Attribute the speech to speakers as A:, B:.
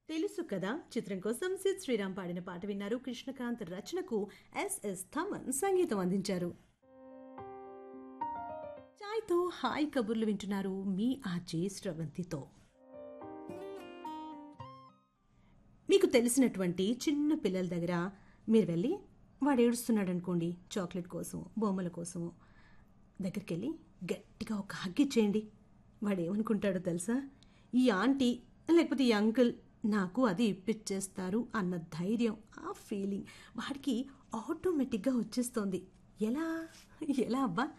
A: తెలుసు కదా చిత్రం కోసం సిద్ శ్రీరామ్ పాడిన పాట విన్నారు కృష్ణకాంత్ రచనకు ఎస్ఎస్ థమన్ సంగీతం అందించారు చాయ్తో హాయ్ కబుర్లు వింటున్నారు మీ ఆర్జే శ్రవంతితో మీకు తెలిసినటువంటి చిన్న పిల్లల దగ్గర మీరు వెళ్ళి వాడు ఏడుస్తున్నాడు అనుకోండి చాక్లెట్ కోసం బొమ్మల కోసము దగ్గరికి వెళ్ళి గట్టిగా ఒక హగ్ ఇచ్చేయండి వాడు ఏమనుకుంటాడో తెలుసా ఈ ఆంటీ లేకపోతే ఈ అంకుల్ నాకు అది ఇప్పించేస్తారు అన్న ధైర్యం ఆ ఫీలింగ్ వాడికి ఆటోమేటిక్గా వచ్చేస్తోంది ఎలా ఎలా అబ్బా